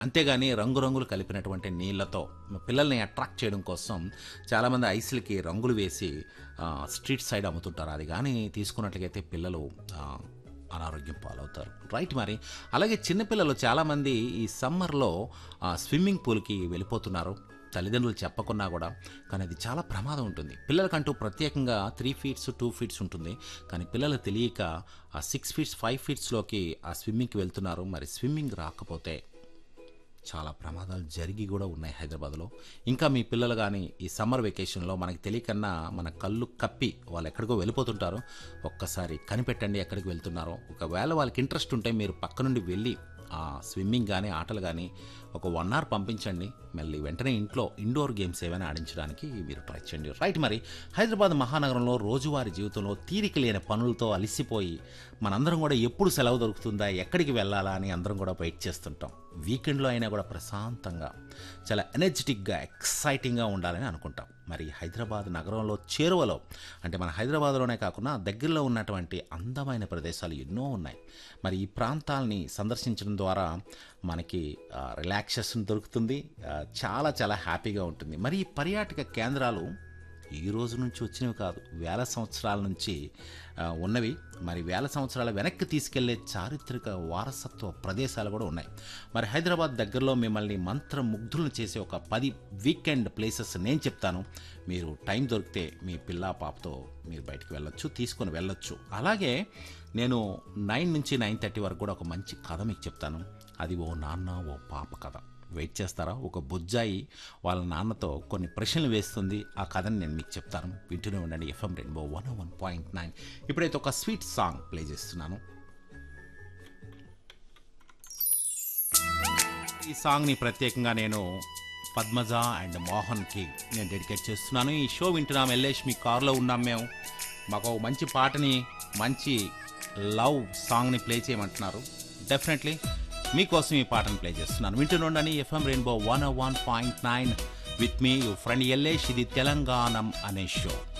అంతేగాని రంగురంగులు కలిపినటువంటి నీళ్ళతో పిల్లల్ని అట్రాక్ట్ చేయడం కోసం చాలామంది ఐస్లకి రంగులు వేసి ఆ, స్ట్రీట్ సైడ్ అమ్ముతుంటారు అది కానీ తీసుకున్నట్లయితే పిల్లలు ఆ, అనారోగ్యం పాలవుతారు రైట్ మరి అలాగే చిన్నపిల్లలు చాలామంది ఈ సమ్మర్లో ఆ, స్విమ్మింగ్ పూల్కి వెళ్ళిపోతున్నారు తల్లిదండ్రులు చెప్పకున్నా కూడా కానీ అది చాలా ప్రమాదం ఉంటుంది పిల్లలకంటూ ప్రత్యేకంగా త్రీ ఫీట్స్ టూ ఫీట్స్ ఉంటుంది కానీ పిల్లలు తెలియక ఆ సిక్స్ ఫీట్స్ ఫైవ్ ఫీట్స్లోకి ఆ స్విమ్మింగ్కి వెళ్తున్నారు మరి స్విమ్మింగ్ రాకపోతే చాలా ప్రమాదాలు జరిగి కూడా ఉన్నాయి హైదరాబాద్లో ఇంకా మీ పిల్లలు కానీ ఈ సమ్మర్ వెకేషన్లో మనకి తెలియకన్నా మన కళ్ళు కప్పి వాళ్ళు ఎక్కడికో వెళ్ళిపోతుంటారు ఒక్కసారి కనిపెట్టండి ఎక్కడికి వెళ్తున్నారో ఒకవేళ వాళ్ళకి ఇంట్రెస్ట్ ఉంటే మీరు పక్క నుండి వెళ్ళి ఆ స్విమ్మింగ్ కానీ ఆటలు కానీ ఒక వన్ అవర్ పంపించండి మళ్ళీ వెంటనే ఇంట్లో ఇండోర్ గేమ్స్ ఏమైనా ఆడించడానికి మీరు ట్రై చేయండి రైట్ మరి హైదరాబాద్ మహానగరంలో రోజువారీ జీవితంలో తీరిక లేని పనులతో అలసిపోయి మనందరం కూడా ఎప్పుడు సెలవు దొరుకుతుందా ఎక్కడికి వెళ్ళాలా అని అందరం కూడా వెయిట్ చేస్తుంటాం వీకెండ్లో అయినా కూడా ప్రశాంతంగా చాలా ఎనర్జెటిక్గా ఎక్సైటింగ్గా ఉండాలని అనుకుంటాం మరి హైదరాబాద్ నగరంలో చేరువలో అంటే మన హైదరాబాద్లోనే కాకుండా దగ్గరలో ఉన్నటువంటి అందమైన ప్రదేశాలు ఎన్నో ఉన్నాయి మరి ఈ ప్రాంతాలని సందర్శించడం ద్వారా మనకి రిలాక్సేషన్ దొరుకుతుంది ఆ, చాలా చాలా హ్యాపీగా ఉంటుంది మరి ఈ పర్యాటక కేంద్రాలు ఈ రోజు నుంచి వచ్చినవి కాదు వేల సంవత్సరాల నుంచి ఆ, ఉన్నవి మరి వేల సంవత్సరాల వెనక్కి తీసుకెళ్లే చారిత్రక వారసత్వ ప్రదేశాలు కూడా ఉన్నాయి మరి హైదరాబాద్ దగ్గరలో మిమ్మల్ని మంత్రముగ్ధులను చేసే ఒక పది వీకెండ్ ప్లేసెస్ నేను చెప్తాను మీరు టైం దొరికితే మీ పిల్ల పాపతో మీరు బయటికి వెళ్ళొచ్చు తీసుకొని వెళ్ళొచ్చు అలాగే నేను నైన్ నుంచి నైన్ థర్టీ వరకు కూడా ఒక మంచి కథ మీకు చెప్తాను అది ఓ నాన్న ఓ పాప కథ వెయిట్ చేస్తారా ఒక బుజ్జాయి వాళ్ళ నాన్నతో కొన్ని ప్రశ్నలు వేస్తుంది ఆ కథని నేను మీకు చెప్తాను వింటూనే ఉండండి FM rainbow one one point nine ఇప్పుడైతే ఒక స్వీట్ సాంగ్ ప్లే చేస్తున్నాను ఈ సాంగ్ని ప్రత్యేకంగా నేను పద్మజ అండ్ మోహన్కి నేను డెడికేట్ చేస్తున్నాను ఈ షో వింటున్నాం ఎల్లేష్ మీ కార్లో ఉన్నాం మేము మాకు ఒక మంచి పాటని మంచి లవ్ సాంగ్ని ప్లే చేయమంటున్నారు డెఫినెట్లీ మీకోసం ఈ పాటను ప్లే చేస్తున్నాను వింటున్నాడని FM rainbow one one point nine with మీ యూ ఫ్రెండ్ ఎల్లేష్ ఇది తెలంగాణం అనే షో